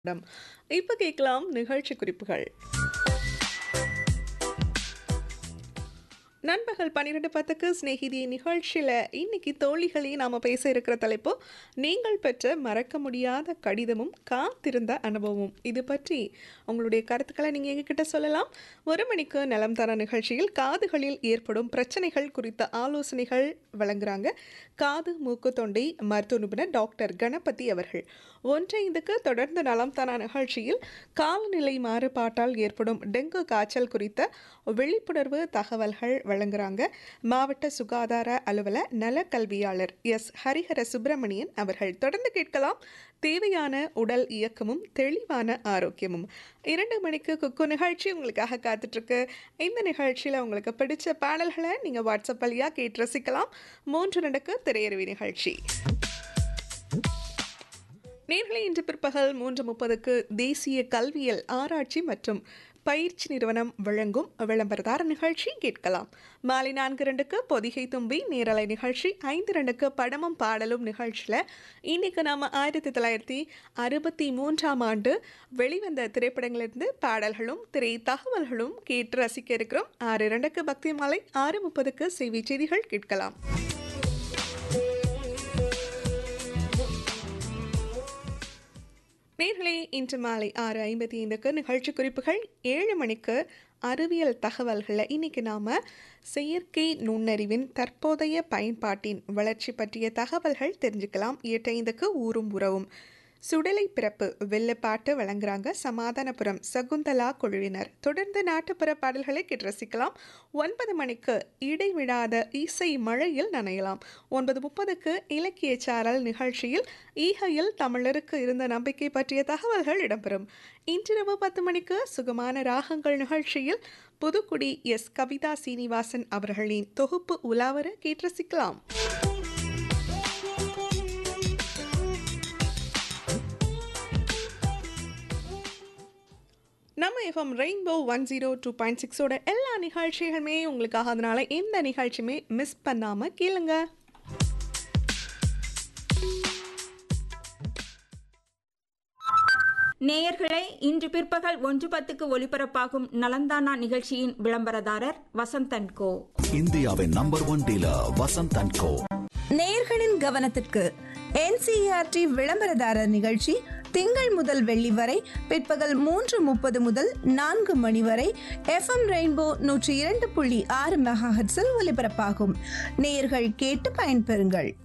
இடம். இப்ப கேட்கலாம் நிகழ்ச்சி குறிப்புகள். நண்பகல் 12:10க்கு சிநேகிதி நிகழ்ச்சியில இன்னைக்கு தோழிகளே நாம பேச இருக்கிற தலைப்பு நீங்கள் பெற்ற மறக்க முடியாத கடிதமும் காத்திருந்த அனுபவமும் இது பற்றி உங்களுடைய கருத்துக்களை நீங்க எங்ககிட்ட சொல்லலாம் ஒரு மணிக்கு நலம் தர நிகழ்ச்சியில் காதுகளில் ஏற்படும் பிரச்சனைகள் குறித்த ஆலோசனைகள் வழங்குறாங்க காது மூக்கு தொண்டை மருத்துவ நிபுணர் டாக்டர் கணபதி அவர்கள் ஒன்றைந்துக்கு தொடர்ந்து நலம் தர நிகழ்ச்சியில் காலநிலை மாறுபாட்டால் ஏற்படும் டெங்கு காய்ச்சல் குறித்த விழிப்புணர்வு தகவல்கள் வழங்குறாங்க மாவட்ட சுகாதார அலுவலர் நல கல்வியாளர் எஸ் ஹரிஹர சுப்பிரமணியன் அவர்கள் தொடர்ந்து கேட்கலாம் தேவையான உடல் இயக்கமும் தெளிவான ஆரோக்கியமும் இரண்டு மணிக்கு குக்கு நிகழ்ச்சி உங்களுக்காக காத்துட்ருக்கு இந்த நிகழ்ச்சியில் உங்களுக்கு பிடிச்ச பாடல்களை நீங்கள் வாட்ஸ்அப் வழியாக கேட்டு ரசிக்கலாம் மூன்று நடக்கு திரையரவி நிகழ்ச்சி நேர்களை இன்று பிற்பகல் மூன்று முப்பதுக்கு தேசிய கல்வியல் ஆராய்ச்சி மற்றும் பயிற்சி நிறுவனம் வழங்கும் விளம்பரதார நிகழ்ச்சி கேட்கலாம் மாலை நான்கு ரெண்டுக்கு பொதிகை தும்பி நேரலை நிகழ்ச்சி ஐந்து ரெண்டுக்கு படமும் பாடலும் நிகழ்ச்சியில் இன்னைக்கு நாம் ஆயிரத்தி தொள்ளாயிரத்தி அறுபத்தி மூன்றாம் ஆண்டு வெளிவந்த திரைப்படங்களிலிருந்து பாடல்களும் திரை தகவல்களும் கேட்டு ரசிக்க இருக்கிறோம் ஆறு இரண்டுக்கு பக்தி மாலை ஆறு முப்பதுக்கு செய்தி செய்திகள் கேட்கலாம் நேர்களே இன்று மாலை ஆறு ஐம்பத்தி ஐந்துக்கு நிகழ்ச்சி குறிப்புகள் ஏழு மணிக்கு அறிவியல் தகவல்களை இன்னைக்கு நாம் செயற்கை நுண்ணறிவின் தற்போதைய பயன்பாட்டின் வளர்ச்சி பற்றிய தகவல்கள் தெரிஞ்சுக்கலாம் எட்டு ஐந்துக்கு ஊரும் உறவும் சுடலை பிறப்பு வெள்ளப்பாட்டு வழங்குறாங்க சமாதானபுரம் சகுந்தலா குழுவினர் தொடர்ந்து நாட்டுப்புற பாடல்களை கேட்டு ரசிக்கலாம் ஒன்பது மணிக்கு இடைவிடாத இசை மழையில் நனையலாம் ஒன்பது முப்பதுக்கு இலக்கிய சாரல் நிகழ்ச்சியில் ஈகையில் தமிழருக்கு இருந்த நம்பிக்கை பற்றிய தகவல்கள் இடம்பெறும் இன்றிரவு பத்து மணிக்கு சுகமான ராகங்கள் நிகழ்ச்சியில் புதுக்குடி எஸ் கவிதா சீனிவாசன் அவர்களின் தொகுப்பு உலாவர கேட்டு ரசிக்கலாம் நம்ம FM rainbow one zero two point சிக்ஸோட எல்லா நிகழ்ச்சிகளுமே உங்களுக்காக அதனால எந்த நிகழ்ச்சியுமே மிஸ் பண்ணாமல் கேளுங்க நேயர்களே இன்று பிற்பகல் ஒன்று பத்துக்கு ஒலிபரப்பாகும் நலந்தானா நிகழ்ச்சியின் விளம்பரதாரர் வசந்தன் கோ இந்தியாவின் number one dealer Vasanth and Co நேயர்களின் கவனத்திற்கு என்சிஆர்டி விளம்பரதாரர் நிகழ்ச்சி திங்கள் முதல் வெள்ளி வரை பிற்பகல் மூன்று முப்பது முதல் நான்கு மணி வரை எஃப்எம் ரெயின்போ நூற்றி இரண்டு புள்ளி ஆறு மெகாஹட்ஸில் ஒலிபரப்பாகும் நேயர்கள் கேட்டு பயன்பெறுங்கள்